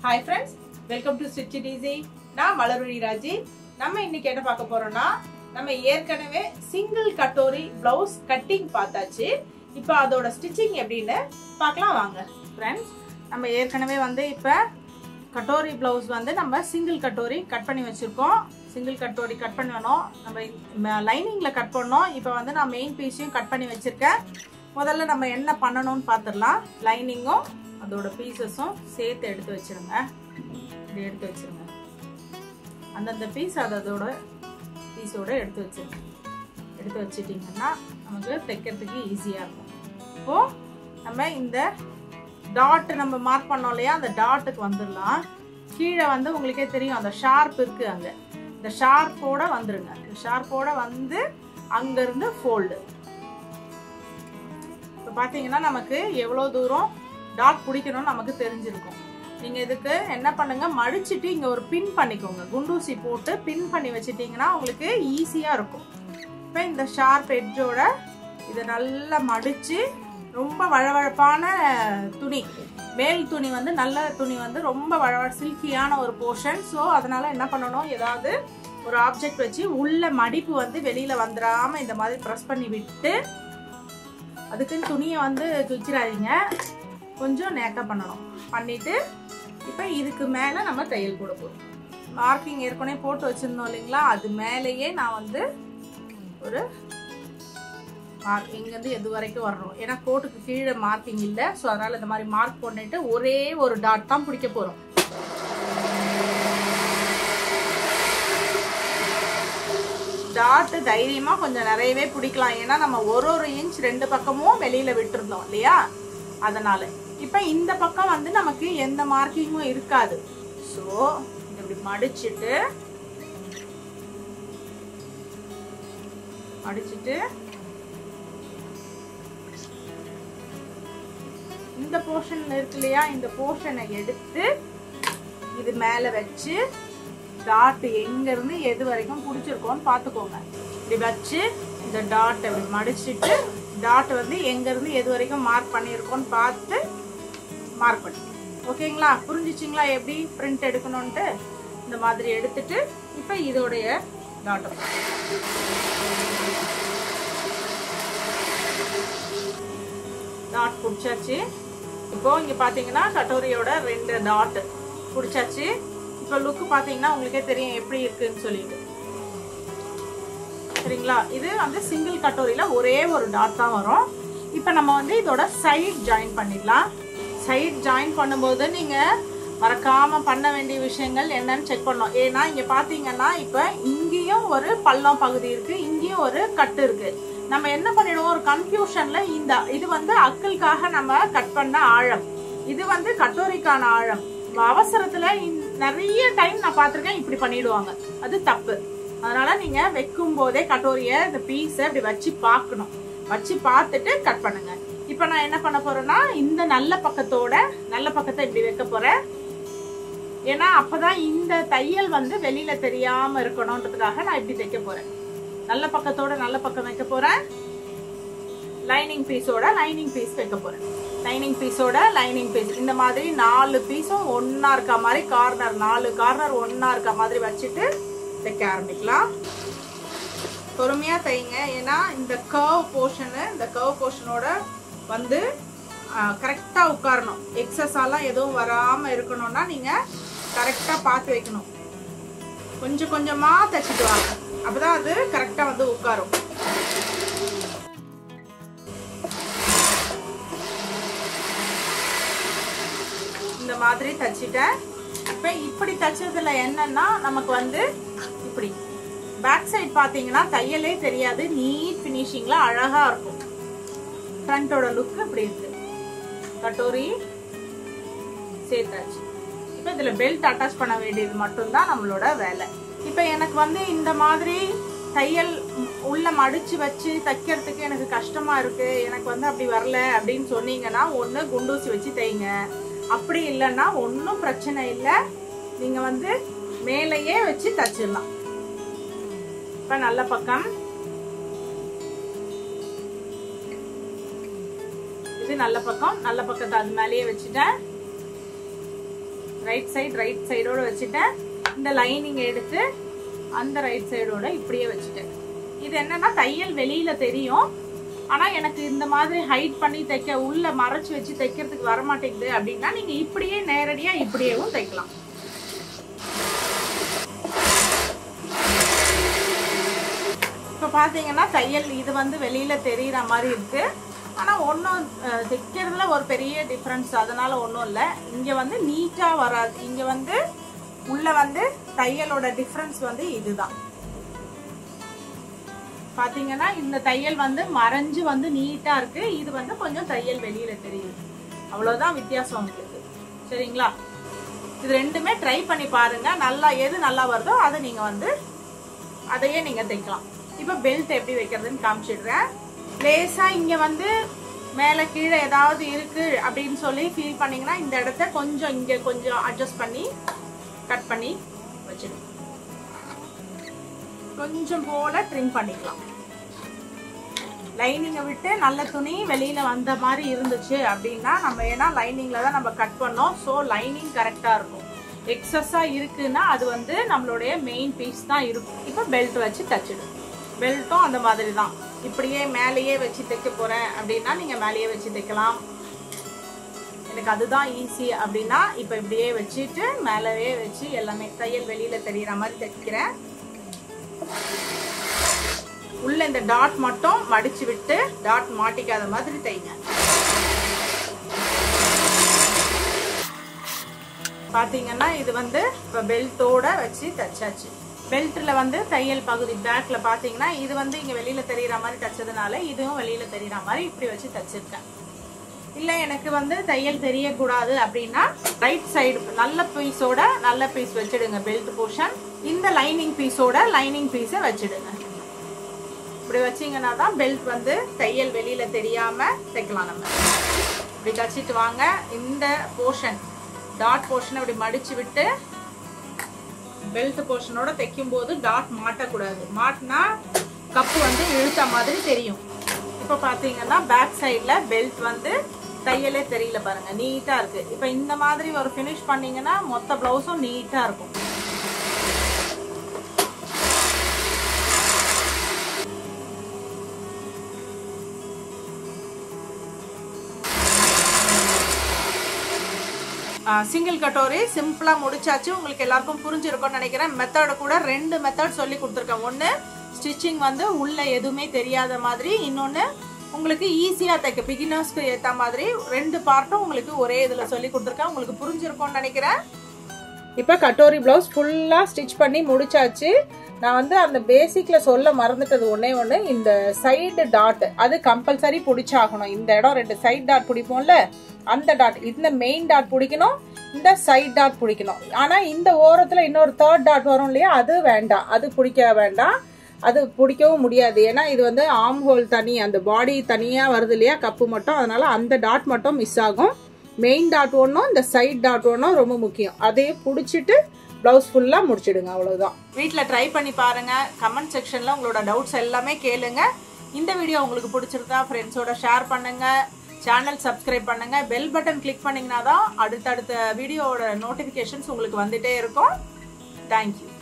hi friends welcome to stitch easy நான் மலர்விழி ராஜி நம்ம இன்னைக்கு என்ன பார்க்க போறோம்னா நம்ம ஏற்கனவே சிங்கிள் கட்டோரி பிளவுஸ் கட்டிங் பார்த்தாச்சு இப்போ அதோட ஸ்டிச்சிங் எப்படின்னு பார்க்கலாம் வாங்க ஃப்ரெண்ட்ஸ் நம்ம ஏற்கனவே வந்து இப்போ கட்டோரி பிளவுஸ் வந்து நம்ம சிங்கிள் கட்டோரி கட் பண்ணி வச்சிருக்கோம் சிங்கிள் கட்டோரி கட் பண்ணணும் நம்ம லைனிங்ல கட் பண்ணோம் இப்போ வந்து நான் மெயின் பீஸையும் கட் பண்ணி வச்சிருக்கேன் முதல்ல நம்ம என்ன பண்ணணும்னு பார்த்துடலாம் லைனிங்கும் அதோட பீசஸும் சேர்த்து எடுத்து வச்சிருங்க இப்படி எடுத்து வச்சிருங்க அந்தந்த பீஸ் அதோட பீஸோட எடுத்து வச்சிருங்க எடுத்து வச்சிட்டிங்கன்னா நமக்கு தைக்கிறதுக்கு ஈஸியாக இருக்கும் இப்போது நம்ம இந்த டாட் நம்ம மார்க் பண்ணோம் இல்லையா அந்த டாட்டுக்கு வந்துடலாம் கீழே வந்து உங்களுக்கே தெரியும் அந்த ஷார்ப் இருக்கு அங்கே இந்த ஷார்ப்போட வந்துருங்க இந்த ஷார்ப்போட வந்து அங்கேருந்து ஃபோல்டு இப்போ பார்த்தீங்கன்னா நமக்கு எவ்வளோ தூரம் டாட் பிடிக்கணும்னு நமக்கு தெரிஞ்சிருக்கும் நீங்கள் இதுக்கு என்ன பண்ணுங்க மடிச்சிட்டு இங்கே ஒரு பின் பண்ணிக்கோங்க குண்டூசி போட்டு பின் பண்ணி வச்சிட்டிங்கன்னா உங்களுக்கு ஈஸியாக இருக்கும் இப்போ இந்த ஷார்ப் எட்ஜோட இதை நல்லா மடித்து ரொம்ப வழவழப்பான துணி மேல் துணி வந்து நல்ல துணி வந்து ரொம்ப வழவழ சில்கியான ஒரு போர்ஷன் ஸோ அதனால என்ன பண்ணணும் ஏதாவது ஒரு ஆப்ஜெக்ட் வச்சு உள்ள மடிப்பு வந்து வெளியில வந்துடாம இந்த மாதிரி ப்ரெஸ் பண்ணி விட்டு அதுக்குன்னு துணியை வந்து துச்சிடாதீங்க கொஞ்சம் நேக்க பண்ணணும் பண்ணிட்டு இப்போ இதுக்கு மேலே நம்ம தையல் போட போகிறோம் மார்க்கிங் ஏற்கனவே போட்டு வச்சிருந்தோம் இல்லைங்களா அது மேலேயே நான் வந்து ஒரு மார்க் இங்கேருந்து எது வரைக்கும் வரணும் ஏன்னா கோட்டுக்கு கீழே மார்க்கிங் இல்லை ஸோ அதனால் இந்த மாதிரி மார்க் பண்ணிட்டு ஒரே ஒரு டாட் தான் பிடிக்க போகிறோம் டாட்டு தைரியமாக கொஞ்சம் நிறையவே பிடிக்கலாம் ஏன்னா நம்ம ஒரு ஒரு இன்ச் ரெண்டு பக்கமும் வெளியில் விட்டுருந்தோம் இல்லையா அதனால இப்போ இந்த பக்கம் வந்து நமக்கு எந்த மார்க்கிங்கும் இருக்காது ஸோ இப்படி மடிச்சிட்டு மடிச்சிட்டு இந்த போர்ஷன்ல இருக்கு இல்லையா இந்த போர்ஷனை எடுத்து இது மேல வச்சு டாட் எங்க இருந்து எது வரைக்கும் பிடிச்சிருக்கோன்னு பார்த்துக்கோங்க இப்படி வச்சு இந்த டாட் அப்படி மடிச்சிட்டு டாட் வந்து எங்க இருந்து எது வரைக்கும் மார்க் பண்ணியிருக்கோன்னு பார்த்து மார்க் பண்ணி ஓகேங்களா புரிஞ்சிச்சிங்களா எப்படி பிரிண்ட் எடுக்கணும்ட்டு இந்த மாதிரி எடுத்துட்டு இப்போ இதோடைய டாட்டை டாட் பிடிச்சாச்சு இப்போ இங்க பாத்தீங்கன்னா கட்டோரியோட ரெண்டு டாட் பிடிச்சாச்சு இப்போ லுக்கு பாத்தீங்கன்னா உங்களுக்கே தெரியும் எப்படி இருக்குன்னு சொல்லிட்டு சரிங்களா இது வந்து சிங்கிள் கட்டோரியில ஒரே ஒரு டாட் தான் வரும் இப்போ நம்ம வந்து இதோட சைட் ஜாயின் பண்ணிடலாம் சைட் ஜாயின் பண்ணும்போது நீங்க மறக்காம பண்ண வேண்டிய விஷயங்கள் என்னன்னு செக் பண்ணோம் ஏன்னா இங்க பாத்தீங்கன்னா இப்ப இங்கேயும் ஒரு பள்ளம் பகுதி இருக்கு இங்கேயும் ஒரு கட்டு இருக்கு நம்ம என்ன பண்ணிடுவோம் ஒரு கன்ஃபியூஷன்ல இந்த இது வந்து அக்கலுக்காக நம்ம கட் பண்ண ஆழம் இது வந்து கட்டோரிக்கான ஆழம் அவசரத்துல நிறைய டைம் நான் பார்த்திருக்கேன் இப்படி பண்ணிடுவாங்க அது தப்பு அதனால நீங்க வைக்கும் போதே கட்டோரிய இந்த பீஸை இப்படி வச்சு பார்க்கணும் வச்சு பார்த்துட்டு கட் பண்ணுங்க இப்ப நான் என்ன பண்ண போறேன்னா இந்த நல்ல பக்கத்தோட நல்ல பக்கத்தை இப்படி வைக்க போறேன் ஏன்னா அப்பதான் இந்த தையல் வந்து வெளியில தெரியாம இருக்கணும்ன்றதுக்காக நான் இப்படி தைக்க போறேன் நல்ல பக்கத்தோட நல்ல பக்கம் வைக்க போறேன் லைனிங் பீஸோட லைனிங் பீஸ் வைக்க போறேன் லைனிங் பீஸோட லைனிங் பீஸ் இந்த மாதிரி நாலு பீஸும் ஒன்னா இருக்க மாதிரி கார்னர் நாலு கார்னர் ஒன்னா இருக்க மாதிரி வச்சுட்டு தைக்க ஆரம்பிக்கலாம் பொறுமையா தைங்க ஏன்னா இந்த கர்வ் போர்ஷனு இந்த கர்வ் போர்ஷனோட வந்து கரெக்டா உட்காரணும் எக்ஸஸாலாம் எதுவும் வராம இருக்கணும்னா நீங்க கரெக்டா பார்த்து வைக்கணும் கொஞ்சம் கொஞ்சமா தைச்சிட்டு வாங்க அப்பதான் அது கரெக்டா வந்து உட்காரும் இந்த மாதிரி தச்சிட்டேன் இப்ப இப்படி தச்சதுல என்னன்னா நமக்கு வந்து இப்படி பேக் சைடு பாத்தீங்கன்னா தையலே தெரியாது நீட் பினிஷிங்ல அழகா இருக்கும் ஃப்ரண்டோட லுக் இப்படி இருக்கு கட்டோரி சேர்த்தாச்சு இப்போ இதுல பெல்ட் அட்டாச் பண்ண வேண்டியது மட்டும்தான் நம்மளோட வேலை இப்போ எனக்கு வந்து இந்த மாதிரி தையல் உள்ள மடிச்சு வச்சு தைக்கிறதுக்கு எனக்கு கஷ்டமா இருக்கு எனக்கு வந்து அப்படி வரல அப்படின்னு சொன்னீங்கன்னா ஒன்று குண்டூசி வச்சு தைங்க அப்படி இல்லைன்னா ஒன்றும் பிரச்சனை இல்லை நீங்க வந்து மேலேயே வச்சு தச்சிடலாம் இப்போ நல்ல பக்கம் இது நல்ல பக்கம் நல்ல பக்கத்தை அது மேலேயே வச்சுட்டேன் ரைட் சைடு ரைட் சைடோட வச்சுட்டேன் இந்த லைனிங் எடுத்து அந்த ரைட் சைடோட இப்படியே வச்சுட்டேன் இது என்னன்னா தையல் வெளியில தெரியும் ஆனா எனக்கு இந்த மாதிரி ஹைட் பண்ணி தைக்க உள்ள மறைச்சு வச்சு தைக்கிறதுக்கு வர மாட்டேங்குது அப்படின்னா நீங்க இப்படியே நேரடியா இப்படியேவும் தைக்கலாம் இப்போ பார்த்தீங்கன்னா தையல் இது வந்து வெளியில தெரியுற மாதிரி இருக்கு ஆனால் ஒன்றும் தைக்கிறதுல ஒரு பெரிய டிஃப்ரென்ஸ் அதனால ஒன்றும் இல்லை இங்கே வந்து நீட்டாக வராது இங்கே வந்து உள்ள வந்து தையலோட டிஃப்ரென்ஸ் வந்து இதுதான் பாத்தீங்கன்னா இந்த தையல் வந்து மறைஞ்சு வந்து நீட்டா இருக்கு இது வந்து கொஞ்சம் தையல் வெளியில தெரியுது அவ்வளவுதான் வித்தியாசம் உங்களுக்கு சரிங்களா இது ரெண்டுமே ட்ரை பண்ணி பாருங்க நல்லா எது நல்லா வருதோ அதை நீங்க வந்து அதையே நீங்க தைக்கலாம் இப்ப பெல்ட் எப்படி வைக்கிறதுன்னு காமிச்சிடுறேன் லேசா இங்க வந்து மேல கீழே ஏதாவது இருக்கு அப்படின்னு சொல்லி ஃபீல் பண்ணீங்கன்னா இந்த இடத்த கொஞ்சம் இங்க கொஞ்சம் அட்ஜஸ்ட் பண்ணி கட் பண்ணி வச்சிடுங்க கொஞ்சம் போல ட்ரிம் பண்ணிக்கலாம் லைனிங்கை விட்டு நல்ல துணி வெளியில வந்த மாதிரி இருந்துச்சு அப்படின்னா நம்ம ஏன்னா லைனிங்ல தான் நம்ம கட் பண்ணோம் ஸோ லைனிங் கரெக்டா இருக்கும் எக்ஸஸா இருக்குன்னா அது வந்து நம்மளுடைய மெயின் பீஸ் தான் இருக்கும் இப்போ பெல்ட் வச்சு தச்சிடும் பெல்ட்டும் அந்த மாதிரி தான் இப்படியே மேலேயே வச்சு தைக்க போறேன் அப்படின்னா நீங்க மேலேயே வச்சு தைக்கலாம் எனக்கு அதுதான் ஈஸி அப்படின்னா இப்போ இப்படியே வச்சுட்டு மேலவே வச்சு எல்லாமே தையல் வெளியில தெரியற மாதிரி தைக்கிறேன் உள்ள இந்த டாட் மட்டும் மடிச்சு விட்டு டாட் மாட்டிக்காத மாதிரி தைங்க பாத்தீங்கன்னா இது வந்து இப்போ பெல்ட்டோட வச்சு தைச்சாச்சு பெல்ட்ல வந்து தையல் பகுதி பேக்ல பாத்தீங்கன்னா இது வந்து இங்க வெளியில தெரியற மாதிரி தைச்சதுனால இதுவும் வெளியில தெரியற மாதிரி இப்படி வச்சு தைச்சிருக்கேன் இல்ல எனக்கு வந்து தையல் தெரியக்கூடாது அப்படின்னா ரைட் சைடு நல்ல பீஸோட நல்ல பீஸ் வச்சிடுங்க பெல்ட் போர்ஷன் இந்த லைனிங் பீஸோட லைனிங் பீஸை வச்சிடுங்க இப்படி வச்சீங்கன்னா தான் பெல்ட் வந்து தையல் வெளியில தெரியாம தைக்கலாம் நம்ம இப்படி தச்சிட்டு வாங்க இந்த போர்ஷன் டாட் போர்ஷனை இப்படி மடிச்சு விட்டு பெல்ட் போர்ஷனோட தைக்கும் போது டாட் மாட்டக்கூடாது மாட்டினா கப்பு வந்து இழுத்த மாதிரி தெரியும் இப்போ பார்த்தீங்கன்னா பேக் சைடில் பெல்ட் வந்து தையலே தெரியல பாருங்க நீட்டா இருக்கு இப்போ இந்த மாதிரி ஒரு ஃபினிஷ் பண்ணீங்கன்னா மொத்த பிளவுஸும் நீட்டா இருக்கும் சிங்கிள் கட்டோரி சிம்பிளா முடிச்சாச்சு உங்களுக்கு எல்லாருக்கும் புரிஞ்சிருக்கும்னு நினைக்கிறேன் மெத்தட் கூட ரெண்டு மெத்தட் சொல்லி கொடுத்துருக்கேன் ஒன்று ஸ்டிச்சிங் வந்து உள்ள எதுவுமே தெரியாத மாதிரி இன்னொன்று உங்களுக்கு ஈஸியாக தைக்க பிகினர்ஸ்க்கு ஏற்ற மாதிரி ரெண்டு பார்ட்டும் உங்களுக்கு ஒரே இதில் சொல்லி கொடுத்துருக்கேன் உங்களுக்கு புரிஞ்சிருக்கும்னு நினைக்கிறேன் இப்போ கட்டோரி ப்ளவுஸ் ஃபுல்லாக ஸ்டிச் பண்ணி முடிச்சாச்சு நான் வந்து அந்த பேசிக்கில் சொல்ல மறந்துட்டது ஒன்றே ஒன்று இந்த சைடு டாட் அது கம்பல்சரி பிடிச்சாகணும் இந்த இடம் ரெண்டு சைடு டாட் பிடிப்போம்ல அந்த டாட் இந்த மெயின் டாட் பிடிக்கணும் இந்த சைட் டாட் பிடிக்கணும் ஆனால் இந்த ஓரத்தில் இன்னொரு தேர்ட் டாட் வரும் இல்லையா அது வேண்டாம் அது பிடிக்க வேண்டாம் அது பிடிக்கவும் முடியாது ஏன்னா இது வந்து ஆம் ஹோல் தனி அந்த பாடி தனியாக வருது இல்லையா கப்பு மட்டும் அதனால அந்த டாட் மட்டும் மிஸ் ஆகும் மெயின் டாட் ஒன்றும் இந்த சைட் டாட் ஒன்றும் ரொம்ப முக்கியம் அதையே பிடிச்சிட்டு ப்ளவுஸ் ஃபுல்லாக முடிச்சிடுங்க அவ்வளோதான் வீட்டில் ட்ரை பண்ணி பாருங்க கமெண்ட் செக்ஷனில் உங்களோட டவுட்ஸ் எல்லாமே கேளுங்க இந்த வீடியோ உங்களுக்கு பிடிச்சிருந்தா ஃப்ரெண்ட்ஸோட ஷேர் பண்ணுங்க சேனல் சப்ஸ்கிரைப் பண்ணுங்க பெல் பட்டன் கிளிக் பண்ணீங்கன்னா தான் அடுத்தடுத்த வீடியோவோட நோட்டிஃபிகேஷன்ஸ் உங்களுக்கு வந்துட்டே இருக்கும் தேங்க்யூ